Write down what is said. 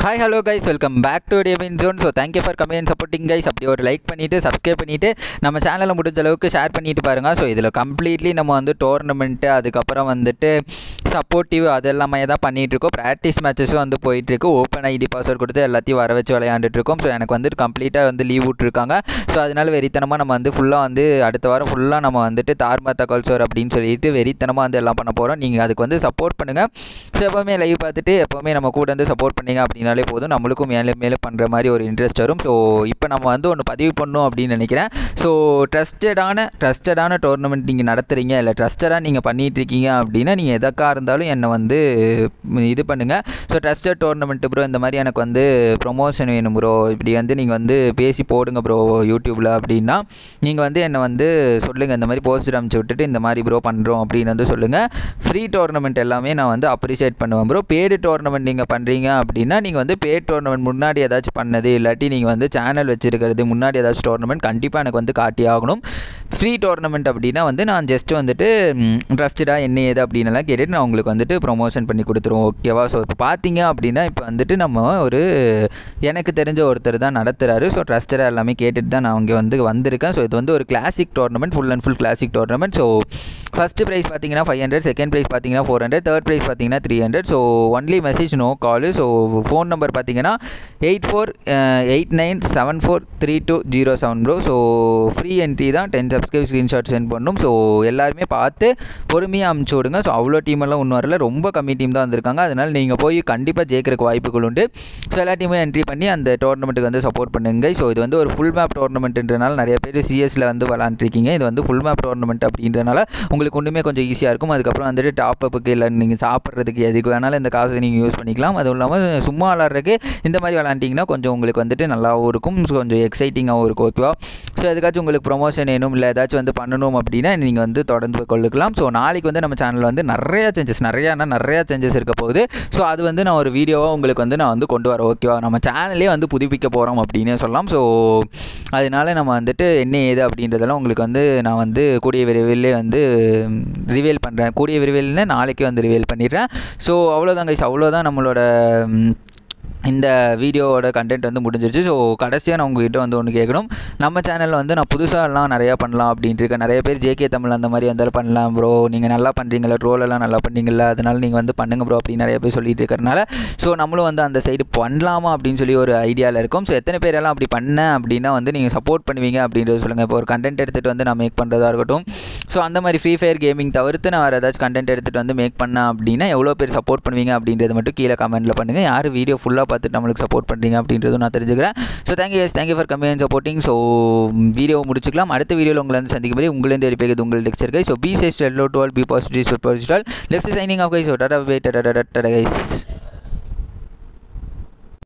hi hello guys welcome back to Devin zone so thank you for comment supporting guys அப்படி ஒரு like பண்ணிவிட்டு subscribe பண்ணிவிட்டு நம்ம சேனலை முடிஞ்ச அளவுக்கு ஷேர் பண்ணிட்டு பாருங்கள் ஸோ இதில் கம்ப்ளீட்லி நம்ம வந்து டோர்னமெண்ட்டு அதுக்கப்புறம் வந்துட்டு சப்போர்ட்டிவ் அது எல்லாமே தான் பண்ணிகிட்டு இருக்கோம் ப்ராக்டிஸ் மேட்சஸும் வந்து போயிட்டுருக்கு ஓப்பன் ஐடி பாஸ்வேர்ட் கொடுத்து எல்லாத்தையும் வர வச்சு விளையாண்டுட்டு இருக்கோம் ஸோ எனக்கு வந்துட்டு கம்ப்ளீட்டாக வந்து லீவ் விட்ருக்காங்க ஸோ அதனால வெறித்தனமாக நம்ம வந்து ஃபுல்லாக வந்து அடுத்த வாரம் ஃபுல்லாக நம்ம வந்துட்டு தார்மா தகவல் சோர் அப்படின்னு சொல்லிட்டு வெறித்தனமாக வந்து எல்லாம் பண்ண போகிறோம் நீங்கள் அதுக்கு வந்து சப்போர்ட் பண்ணுங்கள் ஸோ எப்போவுமே லைவ் பார்த்துட்டு எப்போவுமே நம்ம கூட வந்து சப்போர்ட் பண்ணீங்க அப்படின்னாலே போதும் நம்மளுக்கும் மேலே மேலே பண்ணுற மாதிரி ஒரு இன்ட்ரெஸ்ட் வரும் ஸோ இப்போ நம்ம வந்து ஒன்று பதிவு பண்ணணும் அப்படின்னு நினைக்கிறேன் ஸோ ட்ரஸ்டடான ட்ரஸ்டடான டோர்னமெண்ட் நீங்கள் நடத்துகிறீங்க இல்லை ட்ரஸ்டடாக நீங்கள் பண்ணிகிட்டு இருக்கீங்க அப்படின்னா நீங்கள் எதற்காக இருந்தாலும் என்னை வந்து ம், இது பண்ணுங்கள் ஸோ ட்ரஸ்டட் டோர்னமெண்ட் ப்ரோ இந்த மாதிரி எனக்கு வந்து ப்ரொமோஷன் வேணும் ப்ரோ இப்படி வந்து நீங்கள் வந்து பேசி போடுங்க ப்ரோ யூடியூப்பில் அப்படின்னா நீங்கள் வந்து என்னை வந்து சொல்லுங்கள் இந்த மாதிரி போஸ்டர் அனுப்பிச்சு விட்டுட்டு இந்த மாதிரி ப்ரோ பண்ணுறோம் அப்படின்னு வந்து சொல்லுங்கள் ஃப்ரீ டோர்னமெண்ட் எல்லாமே நான் வந்து அப்ரிஷியேட் பண்ணுவேன் ப்ரோ பேடு டோர்னமெண்ட் நீங்கள் பண்ணுறீங்க அப்படின்னா நீங்கள் வந்து பேட் டோர்னமெண்ட் முன்னாடி ஏதாச்சும் பண்ணது இல்லாட்டி நீங்கள் வந்து சேனல் வச்சுருக்கிறது முன்னாடி ஏதாச்சும் டோர்னமெண்ட் கண்டிப்பாக எனக்கு வந்து காட்டி ஆகணும் ஃப்ரீ டோர்னமெண்ட் அப்படின்னா வந்து நான் ஜஸ்ட் வந்துட்டு ட்ரஸ்டடாக என்ன ஏது அப்படின்னு எல்லாம் கேட்டுட்டு நான் உங்களுக்கு வந்துட்டு ப்ரொமோஷன் பண்ணி கொடுத்துருவோம் ஓகேவா ஸோ இப்போ பார்த்தீங்க அப்படின்னா இப்போ வந்துட்டு நம்ம ஒரு எனக்கு தெரிஞ்ச ஒருத்தர் தான் நடத்துகிறாரு ஸோ ட்ரஸ்டடாக எல்லாமே கேட்டுட்டு தான் நான் இங்கே வந்து வந்திருக்கேன் ஸோ இது வந்து ஒரு classic tournament full and full classic tournament so first prize பார்த்தீங்கன்னா ஃபைவ் ஹண்ட்ரட் செகண்ட் ப்ரைஸ் பார்த்தீங்கன்னா ஃபோர் ஹண்ட்ரட் தேர்ட் ப்ரைஸ் பார்த்தீங்கன்னா three hundred so only message no call so phone number பார்த்தீங்கன்னா eight four eight nine seven four three two zero seven bro so free entry தான் ten subscribe screenshot sent பண்ணணும் so எல்லாருமே பார்த்து பொறுமையாக அமுச்சு விடுங்க so அவ்வளோ டீம் எல்லாம் ஒன்றும் வரல ரொம்ப கம்மி டீம் தான் வந்திருக்காங்க அதனால் நீங்கள் போய் கண்டிப்பாக ஜெயிக்கிறதுக்கு வாய்ப்புகள் உண்டு ஸோ எல்லா டீமும் என்ட்ரி பண்ணி அந்த டோர்னமெண்ட்டுக்கு வந்து சப்போர்ட் பண்ணுங்க ஸோ இது வந்து ஒரு ஃபுல் மேப் டோர்னமெண்ட்ன்றனால நிறைய பேர் சிஎஸ்ல வந்து விளாண்டுருக்கீங்க இது வந்து ஃபுல் மேப் டோர்னமெண்ட் அப்படின்றனால உங்களுக்கு ஒன்றுமே கொஞ்சம் ஈஸியாக இருக்கும் அதுக்கப்புறம் வந்துட்டு டாப் அப்புக்கு இல்லை நீங்கள் சாப்பிட்றதுக்கு எதுக்கு வேணாலும் இந்த காசை நீங்கள் யூஸ் பண்ணிக்கலாம் அதுவும் இல்லாமல் சும்மா விளாட்றதுக்கு இந்த மாதிரி விளாண்டிங்கன்னா கொஞ்சம் உங்களுக்கு வந்துட்டு நல்லாவும் இருக்கும் so கொஞ்சம் எக்ஸைட்டிங்காகவும் இருக்கும் ஓகேவா ஸோ எதுக்காச்சும் உங்களுக்கு ப்ரொமோஷன் வேணும் இல்லை ஏதாச்சும் வந்து பண்ணணும் அப்படின்னா நீங்கள் வந்து தொடர்ந்து கொள்ளுக்கலாம் ஸோ நாளைக்கு வந்து நம்ம சேனலில் வந்து நிறைய சேஞ்சஸ் நிறையானா நிறையா சேஞ்சஸ் இருக்க போகுது ஸோ அது வந்து நான் ஒரு வீடியோவாக உங்களுக்கு வந்து நான் வந்து கொண்டு வரேன் ஓகேவா நம்ம சேனலே வந்து புதுப்பிக்க போகிறோம் அப்படின்னே சொல்லலாம் ஸோ அதனால நம்ம வந்துட்டு என்ன ஏது அப்படின்றதெல்லாம் உங்களுக்கு வந்து நான் வந்து கூடிய விரைவிலே வந்து ரிவீல் பண்ணுறேன் கூடிய விரைவில்னு நாளைக்கு வந்து ரிவீல் பண்ணிடுறேன் ஸோ அவ்வளோதான் கைஸ் அவ்வளோதான் நம்மளோட ம், இந்த வீடியோவோட கண்டென்ட் வந்து முடிஞ்சிருச்சு ஸோ கடைசியாக நான் உங்ககிட்ட வந்து ஒன்று கேட்கணும் நம்ம சேனலில் வந்து நான் புதுசாலாம் நிறையா பண்ணலாம் அப்படின்ட்டு இருக்கேன் நிறைய பேர் ஜேகே தமிழ் அந்த மாதிரி வந்தாலும் பண்ணலாம் ப்ரோ நீங்கள் நல்லா பண்ணுறீங்களா ட்ரோல் எல்லாம் நல்லா பண்ணீங்களா அதனால நீங்கள் வந்து பண்ணுங்க ப்ரோ அப்படின்னு நிறைய பேர் சொல்லிட்டு இருக்கறனால ஸோ நம்மளும் வந்து அந்த சைடு பண்ணலாமா அப்படின்னு சொல்லி ஒரு ஐடியாவில் இருக்கும் ஸோ எத்தனை பேர் எல்லாம் அப்படி பண்ணேன் அப்படின்னா வந்து நீங்கள் சப்போர்ட் பண்ணுவீங்க அப்படின்றது சொல்லுங்கள் இப்போ ஒரு கண்டென்ட் எடுத்துகிட்டு வந்து நான் மேக் பண்ணுறதா இருக்கட்டும் ஸோ அந்த மாதிரி ஃப்ரீ ஃபயர் கேமிங் தவிர்த்து நான் வேறு ஏதாச்சும் கண்டென்ட் எடுத்துகிட்டு வந்து மேக் பண்ணேன் அப்படின்னா எவ்வளோ பேர் சப்போர்ட் பண்ணுவீங்க அப்படின்றது மட்டும் கீழே கமெண்ட்டில் பண்ணுங்கள் யார் வீடியோ ஃபுல்லாக பார்த்துட்டு நம்மளுக்கு சப்போர்ட் பண்ணுறீங்க அப்படின்றதும் நான் தெரிஞ்சுக்கிறேன் so thank you yes thank you for coming and supporting so video முடிச்சுக்கலாம் அடுத்த வீடியோவில் உங்களை வந்து சந்திக்கும் போது உங்களேருந்து வெறிப்பேக்குது உங்கள் lecture guy so be safe hello dwell be positive super Lex signing off guy so டாடா வே டாடா டாடா கைஸ்